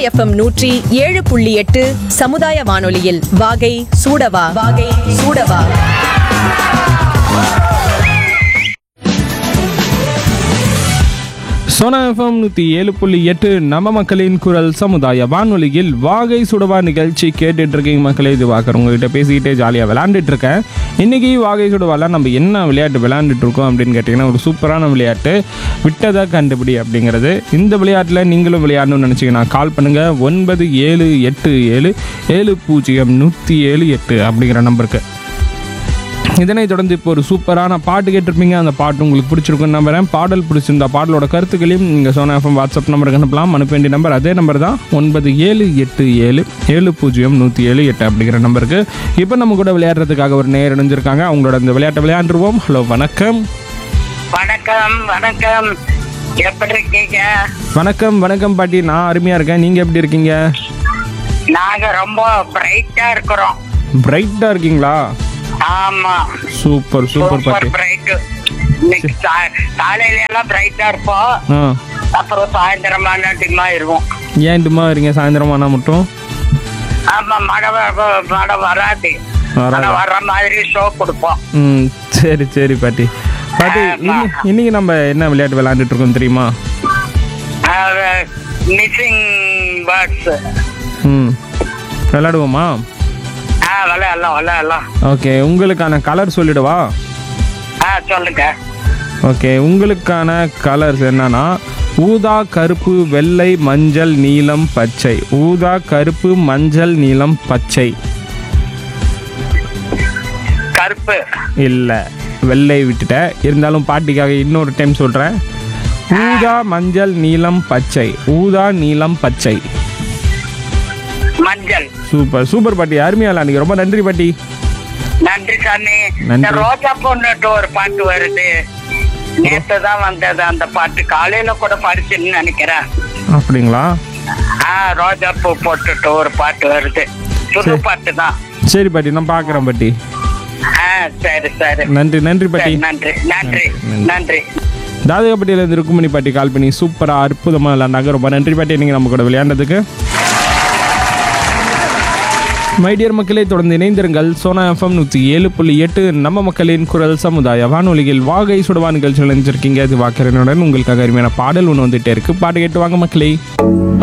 FM நூற்றி ஏழு புள்ளி எட்டு சமுதாய வானொலியில் வாகை சூடவா வாகை சூடவா சோனா எஃப்எம் நூற்றி ஏழு புள்ளி எட்டு நம்ம மக்களின் குரல் சமுதாய வானொலியில் வாகை சுடவா நிகழ்ச்சி கேட்டுட்டு இருக்கீங்க மக்களே இது வாக்கர் உங்ககிட்ட பேசிக்கிட்டே ஜாலியாக விளையாண்டுட்டு இருக்கேன் இன்னைக்கு வாகை சுடவால நம்ம என்ன விளையாட்டு விளையாண்டுட்டு இருக்கோம் அப்படின்னு கேட்டிங்கன்னா ஒரு சூப்பரான விளையாட்டு விட்டதை கண்டுபிடி அப்படிங்கிறது இந்த விளையாட்டில் நீங்களும் விளையாடணும்னு நினச்சிங்கன்னா கால் பண்ணுங்கள் ஒன்பது ஏழு எட்டு ஏழு ஏழு பூஜ்ஜியம் நூற்றி ஏழு எட்டு அப்படிங்கிற நம்பருக்கு இதனை தொடர்ந்து இப்போ ஒரு சூப்பரான பாட்டு கேட்டிருப்பீங்க அந்த பாட்டு உங்களுக்கு பிடிச்சிருக்குன்னு நம்புறேன் பாடல் பிடிச்சிருந்தா பாடலோட கருத்துக்களையும் நீங்கள் சோனா எஃப்எம் வாட்ஸ்அப் நம்பருக்கு அனுப்பலாம் அனுப்ப வேண்டிய நம்பர் அதே நம்பர் தான் ஒன்பது ஏழு எட்டு ஏழு ஏழு பூஜ்ஜியம் நூற்றி ஏழு எட்டு அப்படிங்கிற நம்பருக்கு இப்போ நம்ம கூட விளையாடுறதுக்காக ஒரு நேர் இணைஞ்சிருக்காங்க அவங்களோட இந்த விளையாட்டை விளையாண்டுருவோம் ஹலோ வணக்கம் வணக்கம் வணக்கம் எப்படி இருக்கீங்க வணக்கம் வணக்கம் பாட்டி நான் அருமையாக இருக்கேன் நீங்கள் எப்படி இருக்கீங்க நாங்க ரொம்ப பிரைட்டா இருக்கிறோம் பிரைட்டாக இருக்கீங்களா ஆமா சூப்பர் சூப்பர் சூப்பர் பாட்டி பிரைட் இன்னைக்கு சா- காலையில எல்லாம் பிரைட்டா இருப்போம் ஆ அப்புறம் சாயந்தரமான டிம்மா இருக்கும் ஏன் டிம்மா வரீங்க சாயந்தரமானா மட்டும் ஆமா மழை வ- மழை வராது வராது. ஆனா வர்ற மாதிரி ஷோ கொடுப்போம் ம் சரி சரி பாட்டி பாட்டி ஆமா. இன்னி- இன்னைக்கு நம்ம என்ன விளையாட்டு விளையாண்டுட்டு இருக்கோம் தெரியுமா மிஸ்ஸிங் பேர்ட்ஸ் ம் விளையாடுவோமா ஆ விளையாடலாம் விளையாடலாம் ஓகே உங்களுக்கான கலர் சொல்லிடவா ஆ சொல்லுங்க ஓகே உங்களுக்கான கலர்ஸ் என்னன்னா ஊதா கருப்பு வெள்ளை மஞ்சள் நீலம் பச்சை ஊதா கருப்பு மஞ்சள் நீலம் பச்சை கருப்பு இல்லை வெள்ளை விட்டுட்டேன் இருந்தாலும் பாட்டிக்காக இன்னொரு டைம் சொல்கிறேன் ஊதா மஞ்சள் நீலம் பச்சை ஊதா நீலம் பச்சை மஞ்சள் சூப்பர் சூப்பர் பாட்டி அருமையா விளையாடுங்க ரொம்ப நன்றி பாட்டி நன்றி சாமி நன்றி. இந்த ரோஜா பொண்ணுட்டு ஒரு பாட்டு வருது நேத்து தான் வந்தது அந்த பாட்டு காலையில கூட படிச்சுன்னு நினைக்கிறேன் அப்படிங்களா ஆ ரோஜா பூ போட்டுட்டு ஒரு பாட்டு வருது புது சரி. பாட்டு தான் சரி பாட்டி நான் பார்க்குறேன் பாட்டி ஆ சரி சரி நன்றி நன்றி பாட்டி சரி, நன்றி நன்றி நன்றி. நன்றி தாதகப்பட்டியிலேருந்து ருக்குமணி பாட்டி கால் பண்ணி சூப்பராக அற்புதமாக விளையாண்டாங்க ரொம்ப நன்றி பாட்டி நீங்கள் நம்ம கூட விளையாண்டதுக்கு மைடியர் மக்களே தொடர்ந்து இணைந்திருங்கள் சோனா எஃப்எம் நூற்றி ஏழு புள்ளி எட்டு நம்ம மக்களின் குரல் சமுதாய வானொலியில் வாகை சுடுவா நிகழ்ச்சி நினைச்சிருக்கீங்க அது வாக்கரனுடன் உங்களுக்காக அருமையான பாடல் ஒன்று வந்துட்டே இருக்கு பாட்டு கேட்டு வாங்க மக்களே